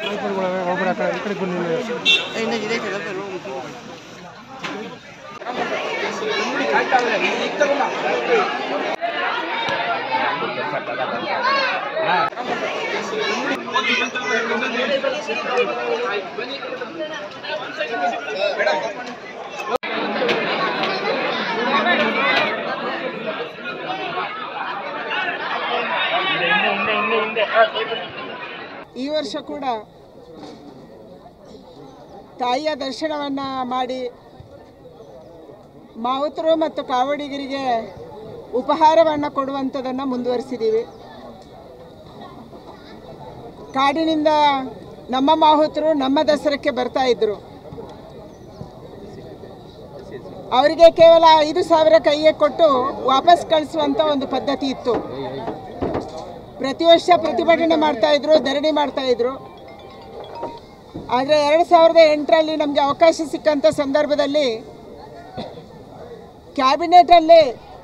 ಒಬ್ಬರ ಈ ಕಡೆ ಬನ್ನಿ ಈ ವರ್ಷ ಕೂಡ ತಾಯಿಯ ದರ್ಶನವನ್ನು ಮಾಡಿ ಮಾವುತರು ಮತ್ತು ಕಾವಡಿಗರಿಗೆ ಉಪಹಾರವನ್ನು ಕೊಡುವಂಥದ್ದನ್ನು ಮುಂದುವರಿಸಿದ್ದೀವಿ ಕಾಡಿನಿಂದ ನಮ್ಮ ಮಾಹುತರು ನಮ್ಮ ದಸರಕ್ಕೆ ಬರ್ತಾ ಇದ್ದರು ಅವರಿಗೆ ಕೇವಲ ಐದು ಸಾವಿರ ಕೈಗೆ ಕೊಟ್ಟು ವಾಪಸ್ ಕಳಿಸುವಂಥ ಒಂದು ಪದ್ಧತಿ ಇತ್ತು ಪ್ರತಿ ವರ್ಷ ಪ್ರತಿಭಟನೆ ಮಾಡ್ತಾ ಇದ್ರು ಧರಣಿ ಮಾಡ್ತಾ ಇದ್ರು ಆದರೆ ಎರಡು ಸಾವಿರದ ಎಂಟರಲ್ಲಿ ನಮಗೆ ಅವಕಾಶ ಸಿಕ್ಕಂಥ ಸಂದರ್ಭದಲ್ಲಿ ಕ್ಯಾಬಿನೆಟಲ್ಲಿ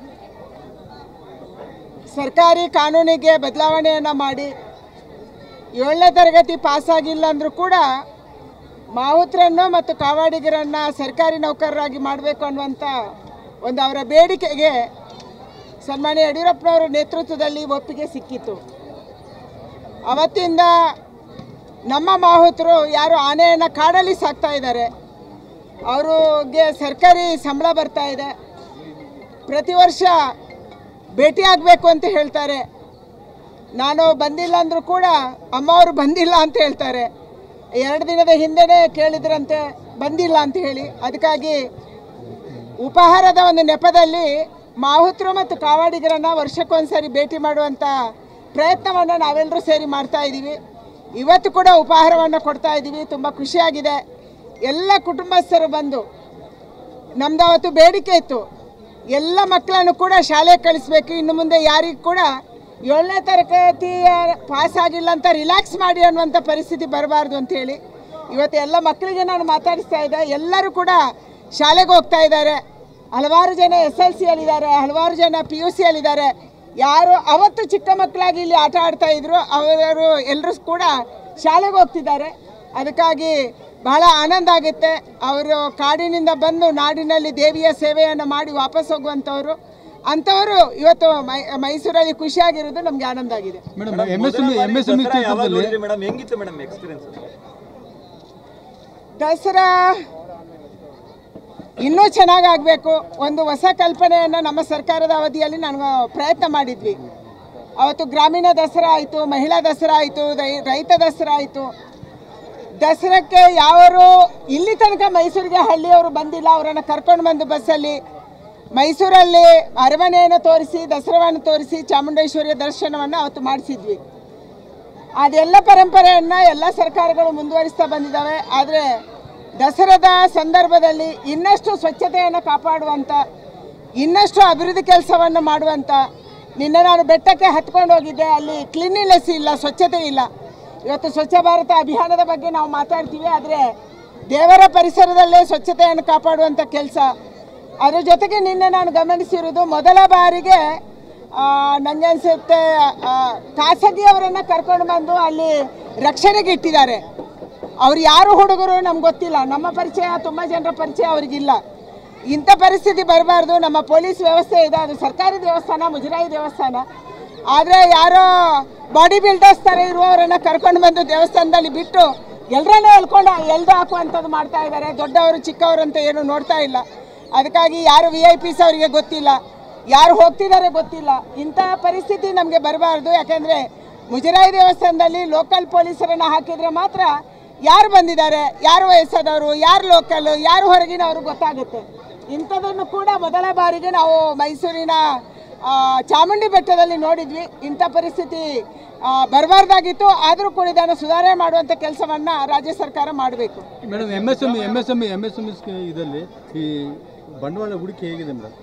ಸರ್ಕಾರಿ ಕಾನೂನಿಗೆ ಬದಲಾವಣೆಯನ್ನು ಮಾಡಿ ಏಳನೇ ತರಗತಿ ಪಾಸಾಗಿಲ್ಲ ಅಂದರೂ ಕೂಡ ಮಾವುತರನ್ನು ಮತ್ತು ಕಾವಾಡಿಗರನ್ನು ಸರ್ಕಾರಿ ನೌಕರರಾಗಿ ಮಾಡಬೇಕು ಅನ್ನುವಂಥ ಒಂದು ಅವರ ಬೇಡಿಕೆಗೆ ಸನ್ಮಾನ್ಯ ಯಡಿಯೂರಪ್ಪನವರ ನೇತೃತ್ವದಲ್ಲಿ ಒಪ್ಪಿಗೆ ಸಿಕ್ಕಿತು ಅವತ್ತಿಂದ ನಮ್ಮ ಮಾಹುತರು ಯಾರು ಆನೆಯನ್ನು ಕಾಡಲ್ಲಿ ಸಾಕ್ತಾ ಇದ್ದಾರೆ ಅವ್ರಿಗೆ ಸರ್ಕಾರಿ ಸಂಬಳ ಬರ್ತಾ ಇದೆ ಪ್ರತಿ ವರ್ಷ ಭೇಟಿಯಾಗಬೇಕು ಅಂತ ಹೇಳ್ತಾರೆ ನಾನು ಬಂದಿಲ್ಲ ಅಂದರೂ ಕೂಡ ಅಮ್ಮವರು ಬಂದಿಲ್ಲ ಅಂತ ಹೇಳ್ತಾರೆ ಎರಡು ದಿನದ ಹಿಂದೆನೇ ಕೇಳಿದ್ರಂತೆ ಬಂದಿಲ್ಲ ಅಂತ ಹೇಳಿ ಅದಕ್ಕಾಗಿ ಉಪಹಾರದ ಒಂದು ನೆಪದಲ್ಲಿ ಮಾಹುತರು ಮತ್ತು ಕಾವಾಡಿಗರನ್ನು ವರ್ಷಕ್ಕೊಂದ್ಸರಿ ಭೇಟಿ ಮಾಡುವಂಥ ಪ್ರಯತ್ನವನ್ನು ನಾವೆಲ್ಲರೂ ಸೇರಿ ಮಾಡ್ತಾ ಇದ್ದೀವಿ ಇವತ್ತು ಕೂಡ ಉಪಹಾರವನ್ನು ಕೊಡ್ತಾ ಇದ್ದೀವಿ ತುಂಬ ಖುಷಿಯಾಗಿದೆ ಎಲ್ಲ ಕುಟುಂಬಸ್ಥರು ಬಂದು ನಮ್ದು ಅವತ್ತು ಬೇಡಿಕೆ ಇತ್ತು ಎಲ್ಲ ಮಕ್ಕಳನ್ನು ಕೂಡ ಶಾಲೆಗೆ ಕಳಿಸ್ಬೇಕು ಇನ್ನು ಮುಂದೆ ಯಾರಿಗೂ ಕೂಡ ಏಳನೇ ತರಗತಿಯ ಪಾಸ್ ಆಗಿಲ್ಲ ಅಂತ ರಿಲ್ಯಾಕ್ಸ್ ಮಾಡಿ ಅನ್ನುವಂಥ ಪರಿಸ್ಥಿತಿ ಬರಬಾರ್ದು ಅಂತೇಳಿ ಇವತ್ತು ಎಲ್ಲ ಮಕ್ಕಳಿಗೆ ನಾನು ಮಾತಾಡಿಸ್ತಾ ಇದ್ದೆ ಎಲ್ಲರೂ ಕೂಡ ಶಾಲೆಗೆ ಹೋಗ್ತಾ ಇದ್ದಾರೆ ಹಲವಾರು ಜನ ಎಸ್ ಎಲ್ ಸಿಯಲ್ಲಿದ್ದಾರೆ ಹಲವಾರು ಜನ ಪಿ ಯು ಸಿಯಲ್ಲಿದ್ದಾರೆ ಯಾರು ಅವತ್ತು ಚಿಕ್ಕ ಮಕ್ಕಳಾಗಿ ಇಲ್ಲಿ ಆಟ ಆಡ್ತಾ ಇದ್ರು ಅವರು ಎಲ್ಲರೂ ಕೂಡ ಶಾಲೆಗೆ ಹೋಗ್ತಿದ್ದಾರೆ ಅದಕ್ಕಾಗಿ ಬಹಳ ಆನಂದ ಆಗುತ್ತೆ ಅವರು ಕಾಡಿನಿಂದ ಬಂದು ನಾಡಿನಲ್ಲಿ ದೇವಿಯ ಸೇವೆಯನ್ನು ಮಾಡಿ ವಾಪಸ್ ಹೋಗುವಂಥವ್ರು ಅಂಥವರು ಇವತ್ತು ಮೈ ಮೈಸೂರಲ್ಲಿ ಖುಷಿಯಾಗಿರೋದು ನಮಗೆ ಆನಂದ ಆಗಿದೆ madam M S M M S M ಕ್ಷೇತ್ರದಲ್ಲಿ ಮೇಡಮ್ ಹೆಂಗಿತ್ತು ಮೇಡಮ್ ಎಕ್ಸ್ಪೀರಿಯನ್ಸ್ ದಸರಾ ಇನ್ನೂ ಚೆನ್ನಾಗಾಗಬೇಕು ಒಂದು ಹೊಸ ಕಲ್ಪನೆಯನ್ನು ನಮ್ಮ ಸರ್ಕಾರದ ಅವಧಿಯಲ್ಲಿ ನಾನು ಪ್ರಯತ್ನ ಮಾಡಿದ್ವಿ ಅವತ್ತು ಗ್ರಾಮೀಣ ದಸರಾ ಆಯಿತು ಮಹಿಳಾ ದಸರಾ ಆಯಿತು ರೈತ ದಸರಾ ಆಯಿತು ದಸರಾಕ್ಕೆ ಯಾವರು ಇಲ್ಲಿ ತನಕ ಮೈಸೂರಿಗೆ ಹಳ್ಳಿಯವರು ಬಂದಿಲ್ಲ ಅವರನ್ನು ಕರ್ಕೊಂಡು ಬಂದು ಬಸ್ಸಲ್ಲಿ ಮೈಸೂರಲ್ಲಿ ಅರಮನೆಯನ್ನು ತೋರಿಸಿ ದಸರಾವನ್ನು ತೋರಿಸಿ ಚಾಮುಂಡೇಶ್ವರಿಯ ದರ್ಶನವನ್ನು ಅವತ್ತು ಮಾಡಿಸಿದ್ವಿ ಅದೆಲ್ಲ ಪರಂಪರೆಯನ್ನು ಎಲ್ಲ ಸರ್ಕಾರಗಳು ಮುಂದುವರಿಸ್ತಾ ಬಂದಿದ್ದಾವೆ ಆದರೆ ದಸರಾದ ಸಂದರ್ಭದಲ್ಲಿ ಇನ್ನಷ್ಟು ಸ್ವಚ್ಛತೆಯನ್ನು ಕಾಪಾಡುವಂಥ ಇನ್ನಷ್ಟು ಅಭಿವೃದ್ಧಿ ಕೆಲಸವನ್ನು ಮಾಡುವಂಥ ನಿನ್ನೆ ನಾನು ಬೆಟ್ಟಕ್ಕೆ ಹತ್ಕೊಂಡು ಹೋಗಿದ್ದೆ ಅಲ್ಲಿ ಕ್ಲೀನಿನೆಸ್ ಇಲ್ಲ ಸ್ವಚ್ಛತೆ ಇಲ್ಲ ಇವತ್ತು ಸ್ವಚ್ಛ ಭಾರತ ಅಭಿಯಾನದ ಬಗ್ಗೆ ನಾವು ಮಾತಾಡ್ತೀವಿ ಆದರೆ ದೇವರ ಪರಿಸರದಲ್ಲೇ ಸ್ವಚ್ಛತೆಯನ್ನು ಕಾಪಾಡುವಂಥ ಕೆಲಸ ಅದ್ರ ಜೊತೆಗೆ ನಿನ್ನೆ ನಾನು ಗಮನಿಸಿರೋದು ಮೊದಲ ಬಾರಿಗೆ ನನಗೆ ಅನಿಸುತ್ತೆ ಖಾಸಗಿಯವರನ್ನು ಕರ್ಕೊಂಡು ಬಂದು ಅಲ್ಲಿ ರಕ್ಷಣೆಗೆ ಇಟ್ಟಿದ್ದಾರೆ ಅವ್ರು ಯಾರು ಹುಡುಗರು ನಮ್ಗೆ ಗೊತ್ತಿಲ್ಲ ನಮ್ಮ ಪರಿಚಯ ತುಂಬ ಜನರ ಪರಿಚಯ ಅವ್ರಿಗಿಲ್ಲ ಇಂಥ ಪರಿಸ್ಥಿತಿ ಬರಬಾರ್ದು ನಮ್ಮ ಪೊಲೀಸ್ ವ್ಯವಸ್ಥೆ ಇದೆ ಅದು ಸರ್ಕಾರಿ ದೇವಸ್ಥಾನ ಮುಜರಾಯಿ ದೇವಸ್ಥಾನ ಆದರೆ ಯಾರೋ ಬಾಡಿ ಬಿಲ್ಡರ್ಸ್ ಥರ ಇರುವವರನ್ನು ಕರ್ಕೊಂಡು ಬಂದು ದೇವಸ್ಥಾನದಲ್ಲಿ ಬಿಟ್ಟು ಎಲ್ಲರನ್ನೂ ಎಳ್ಕೊಂಡು ಎಲ್ದು ಹಾಕುವಂಥದ್ದು ಮಾಡ್ತಾ ಇದ್ದಾರೆ ದೊಡ್ಡವರು ಚಿಕ್ಕವರು ಅಂತ ಏನು ನೋಡ್ತಾ ಇಲ್ಲ ಅದಕ್ಕಾಗಿ ಯಾರು ವಿ ಐ ಪಿಸ್ ಅವರಿಗೆ ಗೊತ್ತಿಲ್ಲ ಯಾರು ಹೋಗ್ತಿದ್ದಾರೆ ಗೊತ್ತಿಲ್ಲ ಇಂತಹ ಪರಿಸ್ಥಿತಿ ನಮಗೆ ಬರಬಾರ್ದು ಯಾಕೆಂದರೆ ಮುಜರಾಯಿ ದೇವಸ್ಥಾನದಲ್ಲಿ ಲೋಕಲ್ ಪೊಲೀಸರನ್ನು ಹಾಕಿದರೆ ಮಾತ್ರ ಯಾರು ಬಂದಿದ್ದಾರೆ ಯಾರು ವಯಸ್ಸಾದವರು ಯಾರು ಲೋಕಲ್ ಯಾರು ಹೊರಗಿನವರು ಗೊತ್ತಾಗುತ್ತೆ ಇಂಥದನ್ನು ಕೂಡ ಮೊದಲ ಬಾರಿಗೆ ನಾವು ಮೈಸೂರಿನ ಆ, ಚಾಮುಂಡಿ ಬೆಟ್ಟದಲ್ಲಿ ನೋಡಿದ್ವಿ ಇಂಥ ಪರಿಸ್ಥಿತಿ ಬರಬಾರ್ದಾಗಿತ್ತು ಆದರೂ ಕೂಡ ಇದನ್ನು ಸುಧಾರಣೆ ಮಾಡುವಂಥ ಕೆಲಸವನ್ನು ರಾಜ್ಯ ಸರ್ಕಾರ ಮಾಡಬೇಕು madam M S M M S M M S M ಇದರಲ್ಲಿ ಈ ಬಂಡವಾಳ ಹೂಡಿಕೆ ಹೇಗಿದೆ madam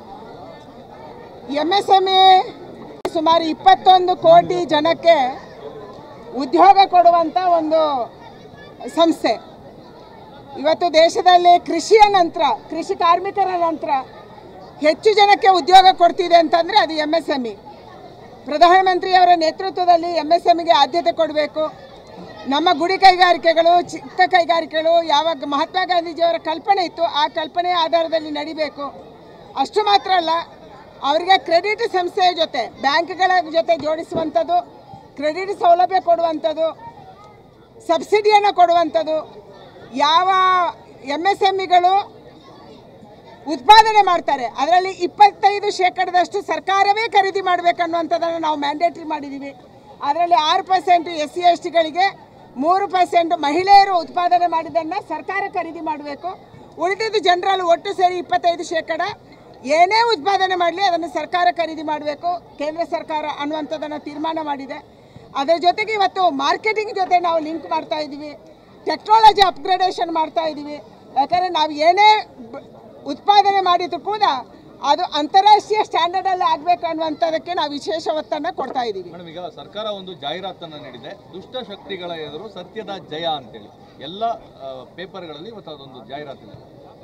M S M A ಸುಮಾರು ಇಪ್ಪತ್ತೊಂದು ಕೋಟಿ ಜನಕ್ಕೆ ಉದ್ಯೋಗ ಕೊಡುವಂಥ ಒಂದು ಸಂಸ್ಥೆ ಇವತ್ತು ದೇಶದಲ್ಲಿ ಕೃಷಿಯ ನಂತರ ಕೃಷಿ ಕಾರ್ಮಿಕರ ನಂತರ ಹೆಚ್ಚು ಜನಕ್ಕೆ ಉದ್ಯೋಗ ಕೊಡ್ತಿದೆ ಅಂತಂದರೆ ಅದು ಎಮ್ ಎಸ್ ಎಮ್ ಇ ಪ್ರಧಾನಮಂತ್ರಿಯವರ ನೇತೃತ್ವದಲ್ಲಿ ಎಮ್ ಎಸ್ ಎಮ್ಗೆ ಆದ್ಯತೆ ಕೊಡಬೇಕು ನಮ್ಮ ಗುಡಿ ಕೈಗಾರಿಕೆಗಳು ಚಿಕ್ಕ ಕೈಗಾರಿಕೆಗಳು ಯಾವಾಗ ಮಹಾತ್ಮ ಗಾಂಧೀಜಿಯವರ ಕಲ್ಪನೆ ಇತ್ತು ಆ ಕಲ್ಪನೆಯ ಆಧಾರದಲ್ಲಿ ನಡಿಬೇಕು ಅಷ್ಟು ಮಾತ್ರ ಅಲ್ಲ ಅವರಿಗೆ ಕ್ರೆಡಿಟ್ ಸಂಸ್ಥೆಯ ಜೊತೆ ಬ್ಯಾಂಕ್ಗಳ ಜೊತೆ ಜೋಡಿಸುವಂಥದ್ದು ಕ್ರೆಡಿಟ್ ಸೌಲಭ್ಯ ಕೊಡುವಂಥದ್ದು ಸಬ್ಸಿಡಿಯನ್ನು ಕೊಡುವಂಥದ್ದು ಯಾವ ಎಮ್ ಎಸ್ ಎಮ್ ಇಗಳು ಉತ್ಪಾದನೆ ಮಾಡ್ತಾರೆ ಅದರಲ್ಲಿ ಇಪ್ಪತ್ತೈದು ಶೇಕಡದಷ್ಟು ಸರ್ಕಾರವೇ ಖರೀದಿ ಮಾಡಬೇಕನ್ನುವಂಥದ್ದನ್ನು ನಾವು ಮ್ಯಾಂಡೇಟ್ರಿ ಮಾಡಿದ್ದೀವಿ ಅದರಲ್ಲಿ ಆರು ಪರ್ಸೆಂಟ್ ಎಸ್ ಸಿ ಎಸ್ ಟಿಗಳಿಗೆ ಮೂರು ಪರ್ಸೆಂಟ್ ಮಹಿಳೆಯರು ಉತ್ಪಾದನೆ ಮಾಡಿದ್ದನ್ನು ಸರ್ಕಾರ ಖರೀದಿ ಮಾಡಬೇಕು ಉಳಿದಿದ್ದು ಜನರಲ್ಲಿ ಒಟ್ಟು ಸೇರಿ ಇಪ್ಪತ್ತೈದು ಶೇಕಡ ಏನೇ ಉತ್ಪಾದನೆ ಮಾಡಲಿ ಅದನ್ನು ಸರ್ಕಾರ ಖರೀದಿ ಮಾಡಬೇಕು ಕೇಂದ್ರ ಸರ್ಕಾರ ಅನ್ನುವಂಥದ್ದನ್ನು ತೀರ್ಮಾನ ಮಾಡಿದೆ ಅದರ ಜೊತೆಗೆ ಇವತ್ತು ಮಾರ್ಕೆಟಿಂಗ್ ಜೊತೆ ನಾವು ಲಿಂಕ್ ಮಾಡ್ತಾ ಇದ್ದೀವಿ ಟೆಕ್ನಾಲಜಿ ಅಪ್ಗ್ರೇಡೇಷನ್ ಮಾಡ್ತಾ ಇದ್ದೀವಿ ಯಾಕಂದರೆ ನಾವು ಏನೇ ಬ- ಉತ್ಪಾದನೆ ಮಾಡಿದ್ರು ಕೂಡ ಅದು ಅಂತಾರಾಷ್ಟ್ರೀಯ ಸ್ಟ್ಯಾಂಡರ್ಡಲ್ಲಿ ಆಗಬೇಕು ಅನ್ನುವಂಥದ್ದಕ್ಕೆ ನಾವು ವಿಶೇಷ ಒತ್ತನ್ನು ಕೊಡ್ತಾ ಇದ್ದೀವಿ ಮೇಡಮ್ ಈಗ ಸರ್ಕಾರ ಒಂದು ಜಾಹೀರಾತನ್ನು ನೀಡಿದೆ ದುಷ್ಟ ಶಕ್ತಿಗಳ ಎದುರು ಸತ್ಯದ ಜಯ ಅಂತೇಳಿ ಎಲ್ಲ ಆ, ಪೇಪರ್ಗಳಲ್ಲಿ ಇವತ್ತು ಅದೊಂದು ಜಾಹೀರಾತಿದೆ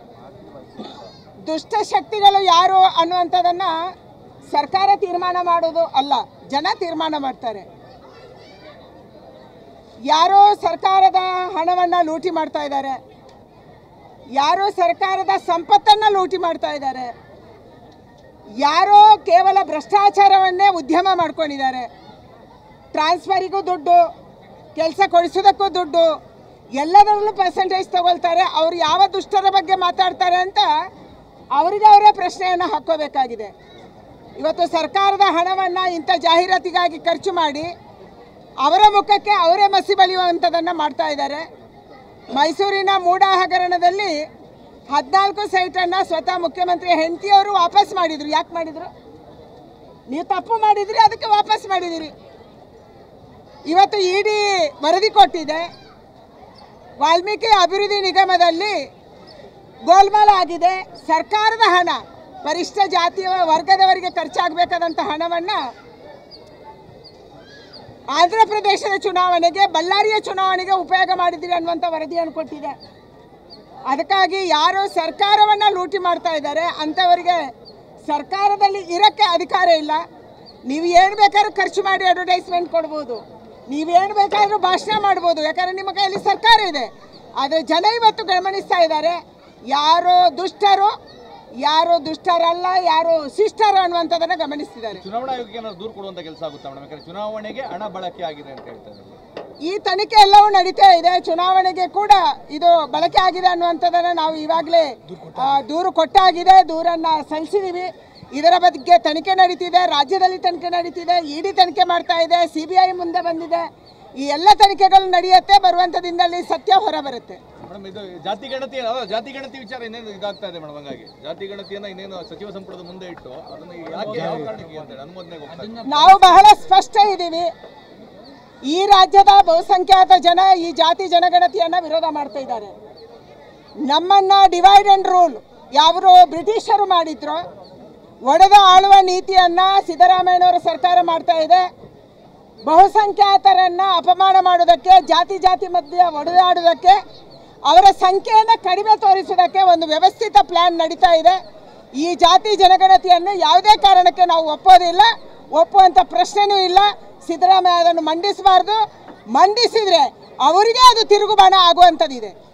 ದುಷ್ಟಶಕ್ತಿಗಳು ಯಾರು ಅನ್ನುವಂಥದ್ದನ್ನು ಸರ್ಕಾರ ತೀರ್ಮಾನ ಮಾಡೋದು ಅಲ್ಲ ಜನ ತೀರ್ಮಾನ ಮಾಡ್ತಾರೆ ಯಾರೋ ಸರ್ಕಾರದ ಹಣವನ್ನು ಲೂಟಿ ಮಾಡ್ತಾ ಇದ್ದಾರೆ ಯಾರೋ ಸರ್ಕಾರದ ಸಂಪತ್ತನ್ನು ಲೂಟಿ ಮಾಡ್ತಾ ಇದ್ದಾರೆ ಯಾರೋ ಕೇವಲ ಭ್ರಷ್ಟಾಚಾರವನ್ನೇ ಉದ್ಯಮ ಮಾಡ್ಕೊಂಡಿದ್ದಾರೆ ಟ್ರಾನ್ಸ್ಫರಿಗೂ ದುಡ್ಡು ಕೆಲಸ ಕೊಡಿಸೋದಕ್ಕೂ ದುಡ್ಡು ಎಲ್ಲದರಲ್ಲೂ ಪರ್ಸೆಂಟೇಜ್ ತಗೊಳ್ತಾರೆ ಅವ್ರು ಯಾವ ದುಷ್ಟರ ಬಗ್ಗೆ ಮಾತಾಡ್ತಾರೆ ಅಂತ ಅವರಿಗೆ ಅವರೇ ಪ್ರಶ್ನೆಯನ್ನು ಹಾಕ್ಕೋಬೇಕಾಗಿದೆ ಇವತ್ತು ಸರ್ಕಾರದ ಹಣವನ್ನು ಇಂಥ ಜಾಹೀರಾತಿಗಾಗಿ ಖರ್ಚು ಮಾಡಿ ಅವರ ಮುಖಕ್ಕೆ ಅವರೇ ಮಸಿ ಬಳಿಯುವಂಥದ್ದನ್ನು ಮಾಡ್ತಾ ಇದ್ದಾರೆ ಮೈಸೂರಿನ ಮೂಡ ಹಗರಣದಲ್ಲಿ ಹದಿನಾಲ್ಕು ಸೈಟನ್ನು ಸ್ವತಃ ಮುಖ್ಯಮಂತ್ರಿ ಹೆಂಡತಿಯವರು ವಾಪಸ್ ಮಾಡಿದರು ಯಾಕೆ ಮಾಡಿದರು ನೀವು ತಪ್ಪು ಮಾಡಿದ್ರಿ ಅದಕ್ಕೆ ವಾಪಸ್ ಮಾಡಿದಿರಿ ಇವತ್ತು ಇಡಿ ವರದಿ ಕೊಟ್ಟಿದೆ ವಾಲ್ಮೀಕಿ ಅಭಿವೃದ್ಧಿ ನಿಗಮದಲ್ಲಿ ಗೋಲ್ಮಾಲ್ ಆಗಿದೆ ಸರ್ಕಾರದ ಹಣ ಪರಿಷ್ಠ ಜಾತಿಯ ವರ್ಗದವರಿಗೆ ಖರ್ಚಾಗಬೇಕಾದಂಥ ಹಣವನ್ನು ಆಂಧ್ರ ಪ್ರದೇಶದ ಚುನಾವಣೆಗೆ ಬಳ್ಳಾರಿಯ ಚುನಾವಣೆಗೆ ಉಪಯೋಗ ಮಾಡಿದ್ದೀರಿ ಅನ್ನುವಂಥ ವರದಿಯನ್ನು ಕೊಟ್ಟಿದೆ ಅದಕ್ಕಾಗಿ ಯಾರು ಸರ್ಕಾರವನ್ನು ಲೂಟಿ ಮಾಡ್ತಾ ಇದ್ದಾರೆ ಅಂಥವರಿಗೆ ಸರ್ಕಾರದಲ್ಲಿ ಇರೋಕ್ಕೆ ಅಧಿಕಾರ ಇಲ್ಲ ನೀವು ಏನು ಬೇಕಾದ್ರೂ ಖರ್ಚು ಮಾಡಿ ಅಡ್ವರ್ಟೈಸ್ಮೆಂಟ್ ಕೊಡ್ಬೋದು ನೀವೇನು ಬೇಕಾದ್ರೂ ಭಾಷಣ ಮಾಡ್ಬೋದು ಯಾಕಂದರೆ ನಿಮ್ಮ ಕೈಯಲ್ಲಿ ಸರ್ಕಾರ ಇದೆ ಆದರೆ ಜನ ಇವತ್ತು ಗಮನಿಸ್ತಾ ಇದ್ದಾರೆ ಯಾರೋ ದುಷ್ಟರು ಯಾರೋ ದುಷ್ಟರಲ್ಲ ಯಾರೋ ಶಿಷ್ಟರು ಅನ್ನುವಂಥದ್ದನ್ನು ಗಮನಿಸ್ತಿದ್ದಾರೆ ಚುನಾವಣಾ ಆಯೋಗಕ್ಕೆ ಏನಾದ್ರು ದೂರು ಕೊಡುವಂತ ಕೆಲಸ ಆಗುತ್ತಾ ಮೇಡಮ್ ಯಾಕಂದ್ರೆ ಚುನಾವಣೆಗೆ ಹಣ ಬಳಕೆ ಆಗಿದೆ ಅಂತ ಹೇಳ್ತಾ ಇದ್ದಾರೆ ಈ ತನಿಖೆ ಎಲ್ಲವೂ ನಡೀತಾ ಇದೆ ಚುನಾವಣೆಗೆ ಕೂಡ ಇದು ಬಳಕೆ ಆಗಿದೆ ಅನ್ನುವಂಥದ್ದನ್ನು ನಾವು ಇವಾಗಲೇ ಆ, ದೂರು ಕೊಟ್ಟಾಗಿದೆ ದೂರನ್ನು ಸಲ್ಲಿಸಿದ್ದೀವಿ ಇದರ ಬಗ್ಗೆ ತನಿಖೆ ನಡೀತಿದೆ ರಾಜ್ಯದಲ್ಲಿ ತನಿಖೆ ನಡೀತಿದೆ ಇಡಿ ತನಿಖೆ ಮಾಡ್ತಾ ಇದೆ ಸಿ ಬಿ ಐ ಮುಂದೆ ಬಂದಿದೆ ಈ ಎಲ್ಲ ತನಿಖೆಗಳು ನಡೆಯುತ್ತೆ ಬರುವಂಥ ದಿನದಲ್ಲಿ ಸತ್ಯ ಹೊರಬರುತ್ತೆ ಮೇಡಮ್ ಇದು ಜಾತಿ ಗಣತಿ ಅಲ್ಲ, ಜಾತಿ ಗಣತಿ ವಿಚಾರ ಇನ್ನೇನು ಇದಾಗ್ತಾ ಇದೆ ಮೇಡಮ್ ಹಂಗಾಗಿ ಜಾತಿ ಗಣತಿಯನ್ನ ಇನ್ನೇನು ಸಚಿವ ಸಂಪುಟದ ಮುಂದೆ ಇಟ್ಟು ಅದನ್ನ ಯಾಕೆ ಯಾವ ಕಾರಣಕ್ಕೆ ಅಂತ ಹೇಳಿ ಅನುಮೋದನೆಗೆ ಹೋಗ್ತಾ ಇದೆ ನಾವು ಬಹಳ ಸ್ಪಷ್ಟ ಇದ್ದೀವಿ ಈ ರಾಜ್ಯದ ಬಹುಸಂಖ್ಯಾತ ಜನ ಈ ಜಾತಿ ಜನಗಣತಿಯನ್ನು ವಿರೋಧ ಮಾಡ್ತಾ ಇದ್ದಾರೆ ನಮ್ಮನ್ನ ಡಿವೈಡ್ ಅಂಡ್ ರೂಲ್ ಯಾವರು ಬ್ರಿಟಿಷರು ಮಾಡಿದ್ರು ಒಡೆದ ಆಳುವ ನೀತಿಯನ್ನು ಸಿದ್ದರಾಮಯ್ಯನವರ ಸರ್ಕಾರ ಮಾಡ್ತಾ ಇದೆ ಬಹುಸಂಖ್ಯಾತರನ್ನು ಅಪಮಾನ ಮಾಡೋದಕ್ಕೆ ಜಾತಿ ಜಾತಿ ಮಧ್ಯೆ ಒಡೆದಾಡೋದಕ್ಕೆ ಅವರ ಸಂಖ್ಯೆಯನ್ನು ಕಡಿಮೆ ತೋರಿಸೋದಕ್ಕೆ ಒಂದು ವ್ಯವಸ್ಥಿತ ಪ್ಲ್ಯಾನ್ ನಡೀತಾ ಇದೆ ಈ ಜಾತಿ ಜನಗಣತಿಯನ್ನು ಯಾವುದೇ ಕಾರಣಕ್ಕೆ ನಾವು ಒಪ್ಪೋದಿಲ್ಲ ಒಪ್ಪುವಂಥ ಪ್ರಶ್ನೆನೂ ಇಲ್ಲ ಸಿದ್ದರಾಮಯ್ಯ ಅದನ್ನು ಮಂಡಿಸಬಾರ್ದು ಮಂಡಿಸಿದರೆ ಅವರಿಗೆ ಅದು ತಿರುಗುಬಾಣ ಆಗುವಂಥದ್ದಿದೆ